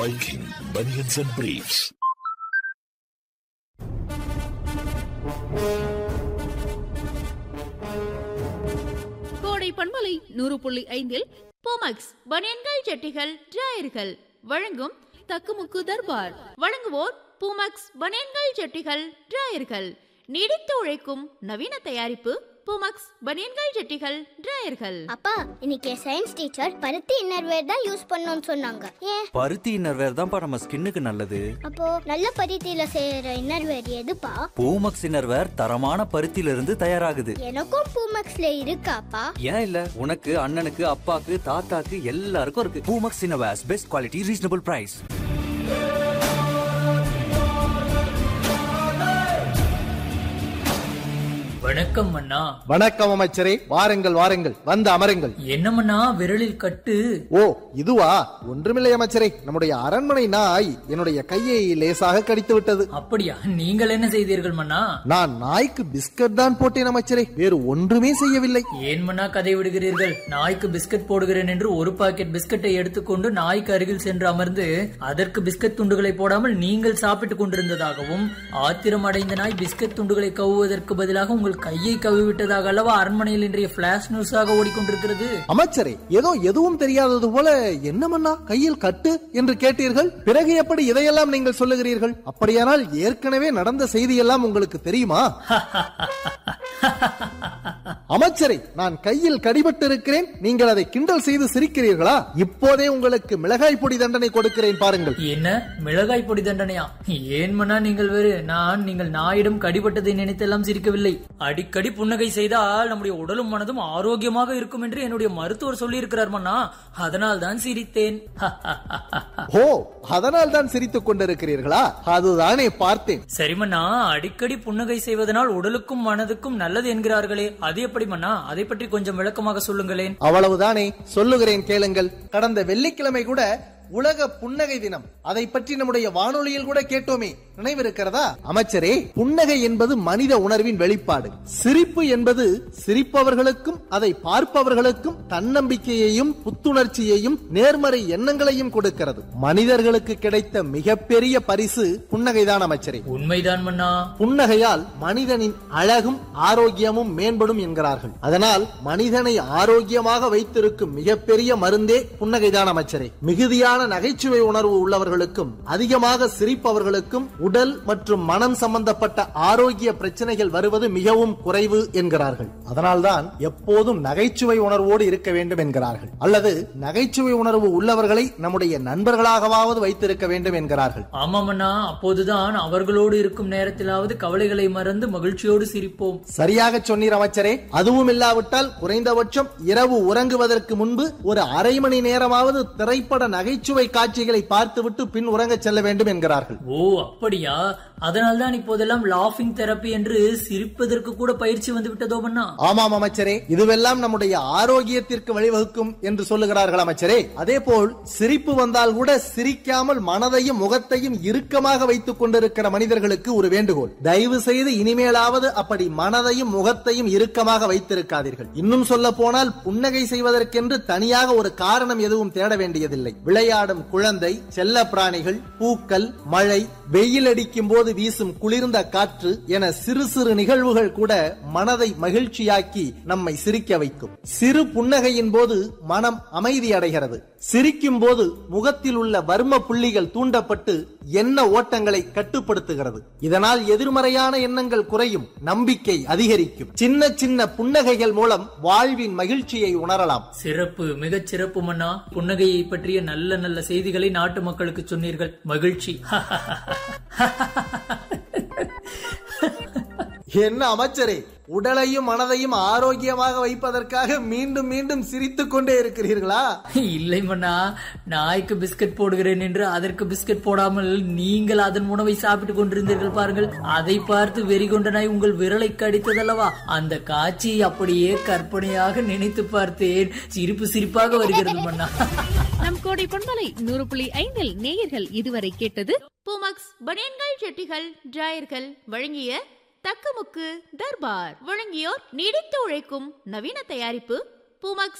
Viking Bunions and Briefs. கோடை பண்பலை நூறு புள்ளி ஐந்தில் போமக்ஸ் பனியன்கள் ஜட்டிகள் டிராயர்கள் வழங்கும் தக்குமுக்கு தர்பார் வழங்குவோர் பூமக்ஸ் பனியன்கள் ஜட்டிகள் டிராயர்கள் நீடித்து உழைக்கும் நவீன தயாரிப்பு பூமக்ஸ் பனியன்கள் ஜட்டிகள் டிராயர்கள் அப்பா இன்னைக்கு சயின்ஸ் டீச்சர் பருத்தி இன்னர்வேர் தான் யூஸ் பண்ணணும்னு சொன்னாங்க ஏன் பருத்தி இன்னர்வேர் தான்ப்பா நம்ம ஸ்கின்னுக்கு நல்லது அப்போ நல்ல பருத்தியில செய்யற இன்னர்வேர் எதுப்பா பூமக்ஸ் இன்னர்வேர் தரமான பருத்தியில இருந்து தயாராகுது எனக்கும் பூமக்ஸ்ல இருக்காப்பா ஏன் இல்ல உனக்கு அண்ணனுக்கு அப்பாக்கு தாத்தாக்கு எல்லாருக்கும் இருக்கு Poomex innerwears best quality reasonable price வணக்கம் மன்னா வணக்கம் அமைச்சரே வாருங்கள் வாருங்கள் வந்து அமருங்கள் என்ன மன்னா விரலில் கட்டு ஓ இதுவா ஒன்றுமில்லை அமைச்சரே நம்முடைய அரண்மனை நாய் என்னுடைய கையை லேசாக கடித்து விட்டது அப்படியா நீங்கள் என்ன செய்தீர்கள் மன்னா நான் நாய்க்கு பிஸ்கட் தான் போட்டேன் அமைச்சரே வேறு ஒன்றுமே செய்யவில்லை ஏன் மன்னா கதை விடுகிறீர்கள் நாய்க்கு பிஸ்கட் போடுகிறேன் என்று ஒரு பாக்கெட் பிஸ்கட்டை எடுத்துக்கொண்டு நாய்க்கு அருகில் சென்று அமர்ந்து அதற்கு பிஸ்கட் துண்டுகளை போடாமல் நீங்கள் சாப்பிட்டுக் கொண்டிருந்ததாகவும் ஆத்திரம் அடைந்த நாய் பிஸ்கட் துண்டுகளை கவுவதற்கு பதிலாக உங்கள் கையை கவிவிட்டதாக அல்லவா அரண்மனையில் இன்றைய பிளாஷ் நியூஸாக ஓடிக்கொண்டிருக்கிறது அமைச்சரே ஏதோ எதுவும் தெரியாதது போல என்ன மன்னா கையில் கட்டு என்று கேட்டீர்கள் பிறகு எப்படி இதையெல்லாம் நீங்கள் சொல்லுகிறீர்கள் அப்படியானால் ஏற்கனவே நடந்த செய்தியெல்லாம் உங்களுக்கு தெரியுமா அமைச்சரே நான் கையில் கடிபட்டு இருக்கிறேன் நீங்கள் அதை கிண்டல் செய்து சிரிக்கிறீர்களா இப்போதே உங்களுக்கு மிளகாய் பொடி தண்டனை கொடுக்கிறேன் பாருங்கள் என்ன மிளகாய் பொடி தண்டனையா ஏன் மன்னா நீங்கள் வேறு நான் நீங்கள் நாயிடம் கடிபட்டதை நினைத்தெல்லாம் சிரிக்கவில்லை அடிக்கடி புன்னகை செய்தால் நம்முடைய உடலும் மனதும் ஆரோக்கியமாக இருக்கும் என்று என்னுடைய மருத்துவர் சொல்லி இருக்கிறார் மன்னா அதனால் தான் சிரித்தேன் ஓ அதனால் தான் சிரித்துக் கொண்டிருக்கிறீர்களா அதுதானே பார்த்தேன் சரி மன்னா அடிக்கடி புன்னகை செய்வதனால் உடலுக்கும் மனதுக்கும் நல்லது என்கிறார்களே அது எப்படி மன்னா அதை பற்றி கொஞ்சம் விளக்கமாக சொல்லுங்களேன் அவ்வளவுதானே சொல்லுகிறேன் கேளுங்கள் கடந்த வெள்ளிக்கிழமை கூட உலக புன்னகை தினம் அதை பற்றி நம்முடைய வானொலியில் கூட கேட்டோமே நினைவிருக்கிறதா அமைச்சரே புன்னகை என்பது மனித உணர்வின் வெளிப்பாடு சிரிப்பு என்பது சிரிப்பவர்களுக்கும் அதை பார்ப்பவர்களுக்கும் தன்னம்பிக்கையையும் புத்துணர்ச்சியையும் நேர்மறை எண்ணங்களையும் கொடுக்கிறது மனிதர்களுக்கு கிடைத்த மிகப்பெரிய பரிசு புன்னகைதான் அமைச்சரே உண்மைதான் மன்னா புன்னகையால் மனிதனின் அழகும் ஆரோக்கியமும் மேம்படும் என்கிறார்கள் அதனால் மனிதனை ஆரோக்கியமாக வைத்திருக்கும் மிகப்பெரிய மருந்தே புன்னகைதான் அமைச்சரே மிகுதியான நகைச்சுவை உணர்வு உள்ளவர்களுக்கும் அதிகமாக சிரிப்பவர்களுக்கும் உடல் மற்றும் மனம் சம்பந்தப்பட்ட ஆரோக்கிய பிரச்சனைகள் வருவது மிகவும் குறைவு என்கிறார்கள் அதனால்தான் எப்போதும் நகைச்சுவை உணர்வோடு இருக்க வேண்டும் என்கிறார்கள் அல்லது நகைச்சுவை உணர்வு உள்ளவர்களை நம்முடைய நண்பர்களாகவாவது வைத்திருக்க வேண்டும் என்கிறார்கள் ஆமாம் அண்ணா அப்போதுதான் அவர்களோடு இருக்கும் நேரத்திலாவது கவலைகளை மறந்து மகிழ்ச்சியோடு சிரிப்போம் சரியாக சொன்னீர் அமைச்சரே அதுவும் இல்லாவிட்டால் குறைந்தபட்சம் இரவு உறங்குவதற்கு முன்பு ஒரு அரை மணி நேரமாவது திரைப்பட நகைச்சுவை காட்சிகளை பார்த்துவிட்டு பின் உறங்கச் செல்ல வேண்டும் என்கிறார்கள் ஓ அப்படியா அதனால் தான் இப்போதெல்லாம் லாஃபிங் தெரப்பி என்று சிரிப்பதற்கு கூட பயிற்சி வந்து விட்டதோ மன்னா ஆமாம் அமைச்சரே இதுவெல்லாம் நம்முடைய ஆரோக்கியத்திற்கு வழிவகுக்கும் என்று சொல்லுகிறார்கள் அமைச்சரே அதே போல் சிரிப்பு வந்தால் கூட சிரிக்காமல் மனதையும் முகத்தையும் இறுக்கமாக வைத்துக் கொண்டிருக்கிற மனிதர்களுக்கு ஒரு வேண்டுகோள் தயவு செய்து இனிமேலாவது அப்படி மனதையும் முகத்தையும் இறுக்கமாக வைத்திருக்காதீர்கள் இன்னும் சொல்ல போனால் புன்னகை செய்வதற்கென்று தனியாக ஒரு காரணம் எதுவும் தேட வேண்டியதில்லை விளையாடும் குழந்தை செல்ல பிராணிகள் பூக்கள் மழை வெயில் அடிக்கும் போது வீசும் குளிர்ந்த காற்று என சிறு சிறு நிகழ்வுகள் கூட மனதை மகிழ்ச்சியாக்கி நம்மை சிரிக்க வைக்கும் சிறு புன்னகையின் போது மனம் அமைதி அடைகிறது சிரிக்கும் போது முகத்தில் உள்ள வர்ம புள்ளிகள் தூண்டப்பட்டு எண்ண ஓட்டங்களை கட்டுப்படுத்துகிறது இதனால் எதிர்மறையான எண்ணங்கள் குறையும் நம்பிக்கை அதிகரிக்கும் சின்ன சின்ன புன்னகைகள் மூலம் வாழ்வின் மகிழ்ச்சியை உணரலாம் சிறப்பு மிகச் சிறப்பு மன்னா புன்னகையை பற்றிய நல்ல நல்ல செய்திகளை நாட்டு மக்களுக்கு சொன்னீர்கள் மகிழ்ச்சி என்ன அமைச்சரே உடலையும் மனதையும் ஆரோக்கியமாக வைப்பதற்காக மீண்டும் மீண்டும் சிரித்துக் கொண்டே இருக்கிறீர்களா இல்லை மன்னா நாய்க்கு பிஸ்கட் போடுகிறேன் என்று அதற்கு பிஸ்கட் போடாமல் நீங்கள் அதன் உணவை சாப்பிட்டுக் கொண்டிருந்தீர்கள் பாருங்கள் அதை பார்த்து வெறி கொண்ட நாய் உங்கள் விரலை கடித்ததல்லவா அந்த காட்சியை அப்படியே கற்பனையாக நினைத்து பார்த்தேன் சிரிப்பு சிரிப்பாக வருகிறது மன்னா நம் கோடை பண்பலை நூறு புள்ளி ஐந்தில் நேயர்கள் இதுவரை கேட்டது பூமக்ஸ் பனியன்கள் ஜட்டிகள் டிராயர்கள் வழங்கிய தக்கமுக்கு தர்பார் வழங்கியோர் நீடித்து உழைக்கும் நவீன தயாரிப்பு பூமக்ஸ்